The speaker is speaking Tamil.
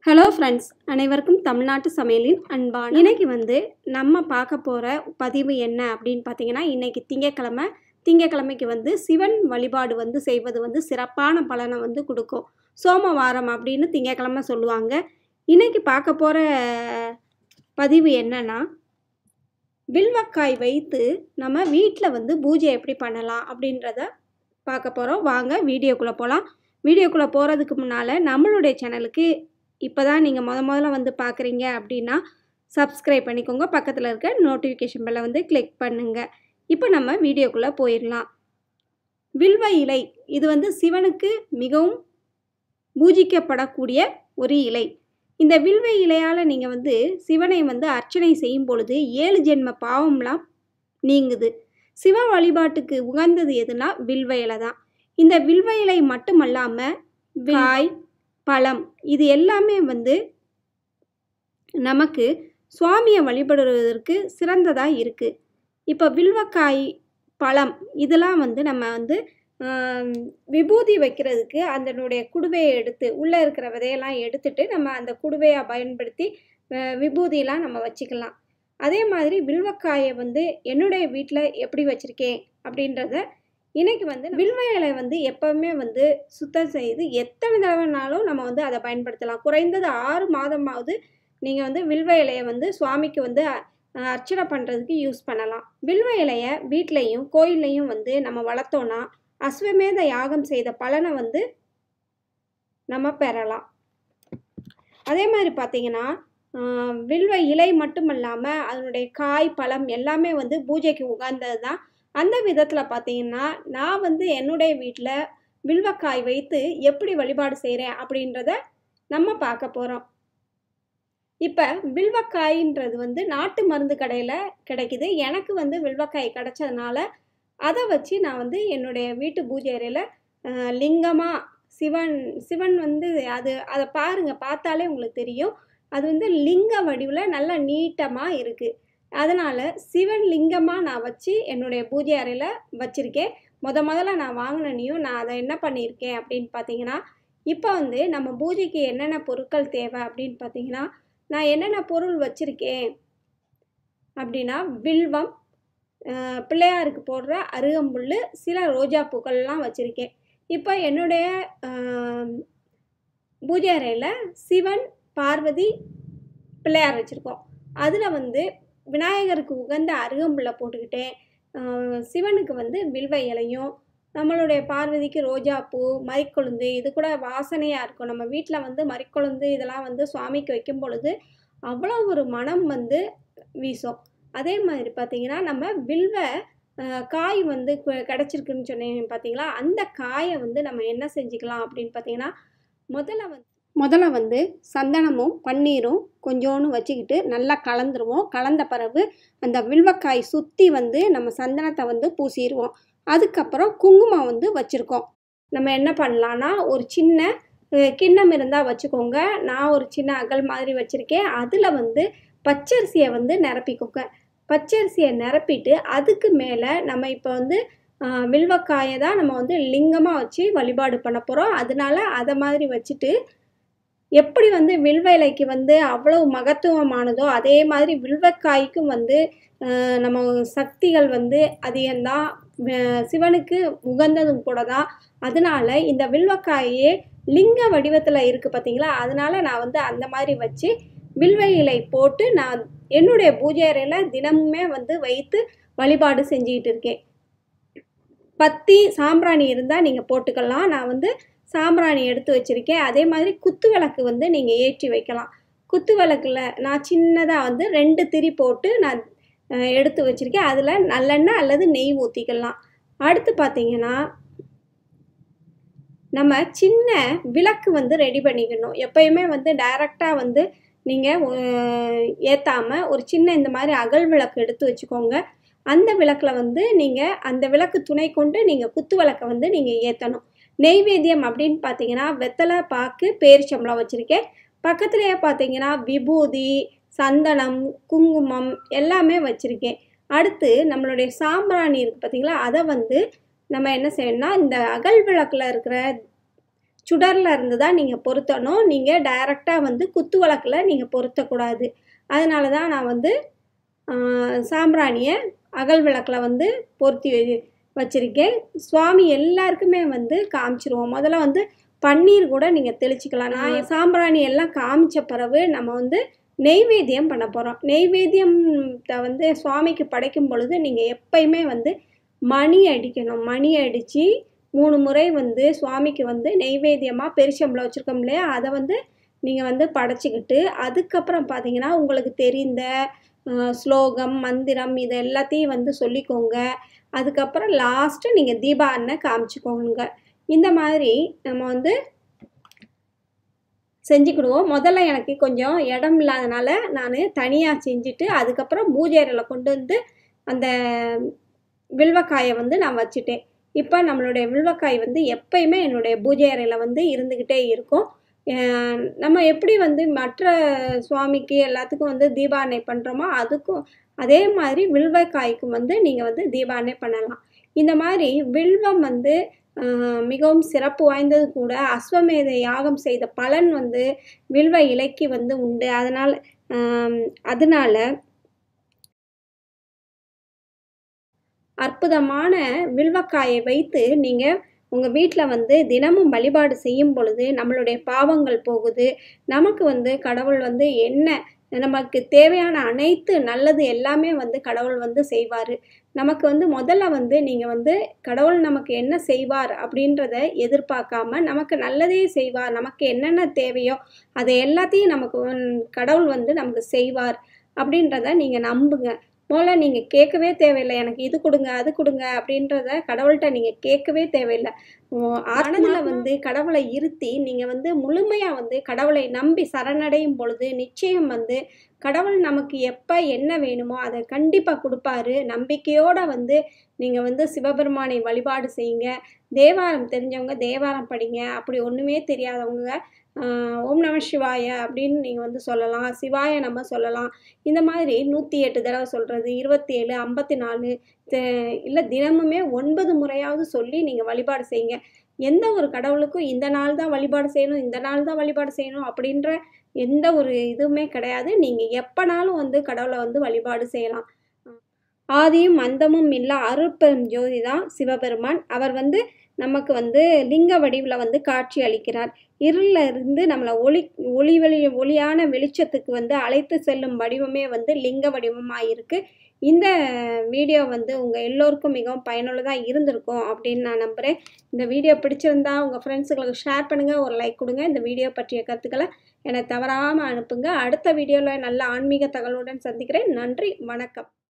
ஹலோ ஃப்ரெண்ட்ஸ் அனைவருக்கும் தமிழ்நாட்டு சமையலின் அன்பான இன்னைக்கு வந்து நம்ம பார்க்க போகிற பதிவு என்ன அப்படின்னு பார்த்தீங்கன்னா இன்னைக்கு திங்கக்கிழமை திங்கக்கிழமைக்கு வந்து சிவன் வழிபாடு வந்து செய்வது வந்து சிறப்பான பலனை வந்து கொடுக்கும் சோமவாரம் அப்படின்னு திங்கக்கிழமை சொல்லுவாங்க இன்னைக்கு பார்க்க போகிற பதிவு என்னன்னா வில்வக்காய் வைத்து நம்ம வீட்டில் வந்து பூஜை எப்படி பண்ணலாம் அப்படின்றத பார்க்க போகிறோம் வாங்க வீடியோக்குள்ளே போகலாம் வீடியோக்குள்ளே போகிறதுக்கு முன்னால் நம்மளுடைய சேனலுக்கு இப்போ தான் நீங்கள் முத முதல்ல வந்து பார்க்குறீங்க அப்படின்னா சப்ஸ்கிரைப் பண்ணிக்கோங்க பக்கத்தில் இருக்க நோட்டிஃபிகேஷன் பெல்லை வந்து கிளிக் பண்ணுங்கள் இப்போ நம்ம வீடியோக்குள்ளே போயிடலாம் வில்வ இலை இது வந்து சிவனுக்கு மிகவும் பூஜிக்கப்படக்கூடிய ஒரு இலை இந்த வில்வ இலையால் நீங்கள் வந்து சிவனை வந்து அர்ச்சனை செய்யும் பொழுது ஏழு ஜென்ம பாவம்லாம் நீங்குது சிவ வழிபாட்டுக்கு உகந்தது எதுனா வில்வ இலை தான் இந்த வில்வ இலை மட்டுமல்லாமல் காய் பழம் இது எல்லாமே வந்து நமக்கு சுவாமியை வழிபடுவதற்கு சிறந்ததாக இருக்குது இப்போ வில்வக்காய் பழம் இதெல்லாம் வந்து நம்ம வந்து ஆம், விபூதி வைக்கிறதுக்கு அதனுடைய குடுவையை எடுத்து உள்ளே இருக்கிற விதையெல்லாம் எடுத்துட்டு நம்ம அந்த குடுவையை பயன்படுத்தி அஹ், விபூதியெல்லாம் நம்ம வச்சுக்கலாம் அதே மாதிரி வில்வக்காயை வந்து என்னுடைய வீட்டில் எப்படி வச்சுருக்கேன் அப்படின்றத இன்னைக்கு வந்து வில்வ இலை வந்து எப்பவுமே வந்து சுத்தம் செய்து எத்தனை தடவைனாலும் நம்ம வந்து அதை பயன்படுத்தலாம் குறைந்தது ஆறு மாதமாவது நீங்கள் வந்து வில்வ இலையை வந்து சுவாமிக்கு வந்து அ- அர்ச்சனை பண்ணுறதுக்கு யூஸ் பண்ணலாம் வில்வ இலையை வீட்லேயும் கோயில்லையும் வந்து நம்ம வளர்த்தோன்னா அஸ்வமேத யாகம் செய்த பலனை வந்து நம்ம பெறலாம் அதே மாதிரி பார்த்தீங்கன்னா ஆஹ், வில்வ இலை மட்டும் இல்லாமல் அதனுடைய காய் பழம் எல்லாமே வந்து பூஜைக்கு உகந்தது தான் அந்த விதத்தில் பார்த்தீங்கன்னா நான் வந்து என்னுடைய வீட்டில் வில்வக்காய் வைத்து எப்படி வழிபாடு செய்கிறேன் அப்படின்றத நம்ம பார்க்க போகிறோம் இப்போ வில்வக்காயின்றது வந்து நாட்டு மருந்து கடையில் கிடைக்குது எனக்கு வந்து வில்வக்காய் கிடைச்சதுனால அதை வச்சு நான் வந்து என்னுடைய வீட்டு பூஜை அறையில் லிங்கமாக சிவன் சிவன் வந்து அது அதை பாருங்கள் பார்த்தாலே உங்களுக்கு தெரியும் அது வந்து லிங்க வடிவில் நல்லா நீட்டமாக இருக்குது அதனால் சிவன் லிங்கமாக நான் வச்சு என்னுடைய பூஜை அறையில் வச்சுருக்கேன் முத முதல்ல நான் வாங்கினனையும் நான் அதை என்ன பண்ணியிருக்கேன் அப்படின்னு பார்த்தீங்கன்னா இப்போ வந்து நம்ம பூஜைக்கு என்னென்ன பொருட்கள் தேவை அப்படின்னு பார்த்தீங்கன்னா நான் என்னென்ன பொருள் வச்சுருக்கேன் அப்படின்னா வில்வம் அஹ், பிள்ளையாருக்கு போடுற அருகம்புல் சில ரோஜா பூக்கள்லாம் வச்சுருக்கேன் இப்போ என்னுடைய ஆம், பூஜை அறையில் சிவன் பார்வதி பிள்ளையார் வச்சுருக்கோம் அதில் வந்து விநாயகருக்கு உகந்த அருகம்புல்லை போட்டுக்கிட்டேன் ஆஹ் சிவனுக்கு வந்து வில்வ இலையும் நம்மளுடைய பார்வதிக்கு ரோஜாப்பூ மறிக்கொழுந்து இது கூட வாசனையாக இருக்கும் நம்ம வீட்டில் வந்து மறிக்கொழுந்து இதெல்லாம் வந்து சுவாமிக்கு வைக்கும் பொழுது அவ்வளோ ஒரு மனம் வந்து வீசும் அதே மாதிரி பார்த்தீங்கன்னா நம்ம வில்வ ஆஹ் காய் வந்து கு- கிடைச்சிருக்குன்னு சொன்னேன் பார்த்தீங்களா அந்த காயை வந்து நம்ம என்ன செஞ்சுக்கலாம் அப்படின்னு பார்த்தீங்கன்னா முதல்ல வந்து முதல்ல வந்து சந்தனமும் பன்னீரும் கொஞ்சோண்டு வச்சுக்கிட்டு நல்லா கலந்துருவோம் கலந்த பிறகு அந்த வில்வக்காய் சுற்றி வந்து நம்ம சந்தனத்தை வந்து பூசிடுவோம் அதுக்கப்புறம் குங்குமம் வந்து வச்சுருக்கோம் நம்ம என்ன பண்ணலான்னா ஒரு சின்ன அஹ், கிண்ணம் இருந்தால் வச்சுக்கோங்க நான் ஒரு சின்ன அகல் மாதிரி வச்சுருக்கேன் அதில் வந்து பச்சரிசியை வந்து நிரப்பிக்கோங்க பச்சரிசியை நிரப்பிட்டு அதுக்கு மேலே நம்ம இப்போ வந்து ஆஹ், வில்வக்காயை தான் நம்ம வந்து லிங்கமாக வச்சு வழிபாடு பண்ண போகிறோம் அதனால அதை மாதிரி வச்சுட்டு எப்படி வந்து வில்வ இலைக்கு வந்து அவ்வளவு மகத்துவமானதோ அதே மாதிரி வில்வக்காய்க்கும் வந்து ஆஹ், நம்ம சக்திகள் வந்து அதிகம்தான் அஹ், சிவனுக்கு உகந்ததும் கூட தான் அதனால இந்த வில்வக்காயே லிங்க வடிவத்தில் இருக்குது பார்த்தீங்களா அதனால நான் வந்து அந்த மாதிரி வச்சு வில்வ இலை போட்டு நான் என்னுடைய பூஜை அறையில் தினமுமே வந்து வைத்து வழிபாடு செஞ்சுக்கிட்டு இருக்கேன் பத்தி சாம்பிராணி இருந்தால் நீங்கள் போட்டுக்கலாம் நான் வந்து சாம்பிராணி எடுத்து வச்சுருக்கேன் அதே மாதிரி குத்து விளக்கு வந்து நீங்கள் ஏற்றி வைக்கலாம் குத்து விளக்குல நான் சின்னதாக வந்து ரெண்டு திரி போட்டு நான் அஹ், எடுத்து வச்சுருக்கேன் அதில் நல்லெண்ணெய் அல்லது நெய் ஊற்றிக்கலாம் அடுத்து பார்த்தீங்கன்னா நம்ம சின்ன விளக்கு வந்து ரெடி பண்ணிக்கணும் எப்பயுமே வந்து டைரெக்டாக வந்து நீங்கள் ஏற்றாமல் ஒரு சின்ன இந்த மாதிரி அகல் விளக்கு எடுத்து வச்சுக்கோங்க அந்த விளக்கில் வந்து நீங்கள் அந்த விளக்கு துணை கொண்டு நீங்கள் குத்து விளக்கை வந்து நீங்கள் ஏற்றணும் நெய்வேத்தியம் அப்படின்னு பார்த்தீங்கன்னா வெத்தலை பாக்கு பேரிச்சம்பளம் வச்சுருக்கேன் பக்கத்துலேயே பார்த்தீங்கன்னா விபூதி சந்தனம் குங்குமம் எல்லாமே வச்சுருக்கேன் அடுத்து நம்மளுடைய சாம்பிராணி இருக்குது பார்த்தீங்களா அதை வந்து நம்ம என்ன செய்யணும்னா இந்த அகல் விளக்கில் இருக்கிற சுடரில் இருந்து தான் நீங்கள் பொருத்தணும் நீங்கள் டைரெக்டாக வந்து குத்து விளக்கில் நீங்கள் பொருத்தக்கூடாது அதனால தான் நான் வந்து சாம்பிராணியை அகல் விளக்கில் வந்து பொருத்தி வச்சுருக்கேன் சுவாமி எல்லாருக்குமே வந்து காமிச்சிருவோம் முதல்ல வந்து பன்னீர் கூட நீங்கள் தெளிச்சிக்கலாம் நான் சாம்பிராணி எல்லாம் காமிச்ச பிறகு நம்ம வந்து நெய்வேத்தியம் பண்ண போகிறோம் நெய்வேத்தியத்தை வந்து சுவாமிக்கு படைக்கும் பொழுது நீங்கள் எப்பயுமே வந்து மணி அடிக்கணும் மணி அடித்து மூணு முறை வந்து சுவாமிக்கு வந்து நெய்வேத்தியமாக பெருச்சம்பளம் வச்சுருக்கோம் இல்லையா அதை வந்து நீங்கள் வந்து படைச்சிக்கிட்டு அதுக்கப்புறம் பார்த்தீங்கன்னா உங்களுக்கு தெரிந்த ஸ்லோகம் மந்திரம் இது எல்லாத்தையும் வந்து சொல்லிக்கோங்க அதுக்கப்புறம் லாஸ்ட்டு நீங்கள் தீபா அண்ணன் காமிச்சிக்கோங்க இந்த மாதிரி நம்ம வந்து செஞ்சுக்கிடுவோம் முதல்ல எனக்கு கொஞ்சம் இடம் இல்லாதனால நான் தனியாக செஞ்சுட்டு அதுக்கப்புறம் பூஜை அறையில் கொண்டு வந்து அந்த வில்வக்காயை வந்து நான் வச்சுட்டேன் இப்போ நம்மளுடைய வில்வக்காய் வந்து எப்பயுமே என்னுடைய பூஜை அறையில் வந்து இருந்துக்கிட்டே இருக்கும் நம்ம எப்படி வந்து மற்ற சுவாமிக்கு எல்லாத்துக்கும் வந்து தீபாவணை பண்ணுறோமோ அதுக்கும் அதே மாதிரி வில்வக்காய்க்கும் வந்து நீங்கள் வந்து தீபாவணை பண்ணலாம் இந்த மாதிரி வில்வம் வந்து மிகவும் சிறப்பு வாய்ந்தது கூட அஸ்வமேத யாகம் செய்த பலன் வந்து வில்வ இலைக்கு வந்து உண்டு அதனால் அதனால அற்புதமான வில்வக்காயை வைத்து நீங்கள் உங்கள் வீட்டில் வந்து தினமும் வழிபாடு செய்யும் பொழுது நம்மளுடைய பாவங்கள் போகுது நமக்கு வந்து கடவுள் வந்து என்ன நமக்கு தேவையான அனைத்து நல்லது எல்லாமே வந்து கடவுள் வந்து செய்வார் நமக்கு வந்து முதல்ல வந்து நீங்கள் வந்து கடவுள் நமக்கு என்ன செய்வார் அப்படின்றத எதிர்பார்க்காம நமக்கு நல்லதே செய்வார் நமக்கு என்னென்ன தேவையோ அதை எல்லாத்தையும் நமக்கு கடவுள் வந்து நமக்கு செய்வார் அப்படின்றத நீங்கள் நம்புங்க முதல்ல நீங்கள் கேட்கவே தேவையில்லை எனக்கு இது கொடுங்க அது கொடுங்க அப்படின்றத கடவுள்கிட்ட நீங்கள் கேட்கவே தேவையில்லை மனதில் வந்து கடவுளை இருத்தி நீங்கள் வந்து முழுமையாக வந்து கடவுளை நம்பி சரணடையும் பொழுது நிச்சயம் வந்து கடவுள் நமக்கு எப்போ என்ன வேணுமோ அதை கண்டிப்பாக கொடுப்பாரு நம்பிக்கையோடு வந்து நீங்கள் வந்து சிவபெருமானை வழிபாடு செய்யுங்க தேவாரம் தெரிஞ்சவங்க தேவாரம் படிங்க அப்படி ஒன்றுமே தெரியாதவங்க ஓம் நம சிவாய அப்படின்னு நீங்கள் வந்து சொல்லலாம் சிவாய நம்ம சொல்லலாம் இந்த மாதிரி நூற்றி எட்டு தடவை சொல்கிறது இருபத்தி ஏழு ஐம்பத்தி நாலு இல்லை தினமுமே ஒன்பது முறையாவது சொல்லி நீங்கள் வழிபாடு செய்யுங்க எந்த ஒரு கடவுளுக்கும் இந்த நாள் தான் வழிபாடு செய்யணும் இந்த நாள் தான் வழிபாடு செய்யணும் அப்படின்ற எந்த ஒரு இதுவுமே கிடையாது நீங்கள் எப்போனாலும் வந்து கடவுளை வந்து வழிபாடு செய்யலாம் ஆதியும் அந்தமும் இல்லா அருட்பெரும் ஜோதி தான் சிவபெருமான் அவர் வந்து நமக்கு வந்து லிங்க வடிவில் வந்து காட்சி அளிக்கிறார் இருளில் இருந்து நம்மளை ஒளி ஒளி வெளி ஒளியான வெளிச்சத்துக்கு வந்து அழைத்து செல்லும் வடிவமே வந்து லிங்க வடிவமாக இருக்குது இந்த வீடியோ வந்து உங்கள் எல்லோருக்கும் மிகவும் பயனுள்ளதாக இருந்திருக்கும் அப்படின்னு நான் நம்புகிறேன் இந்த வீடியோ பிடிச்சிருந்தா உங்கள் ஃப்ரெண்ட்ஸுங்களுக்கு ஷேர் பண்ணுங்கள் ஒரு லைக் கொடுங்க இந்த வீடியோ பற்றிய கருத்துக்களை என்னை தவறாமல் அனுப்புங்க அடுத்த வீடியோவில் நல்ல ஆன்மீக தகவலுடன் சந்திக்கிறேன் நன்றி வணக்கம்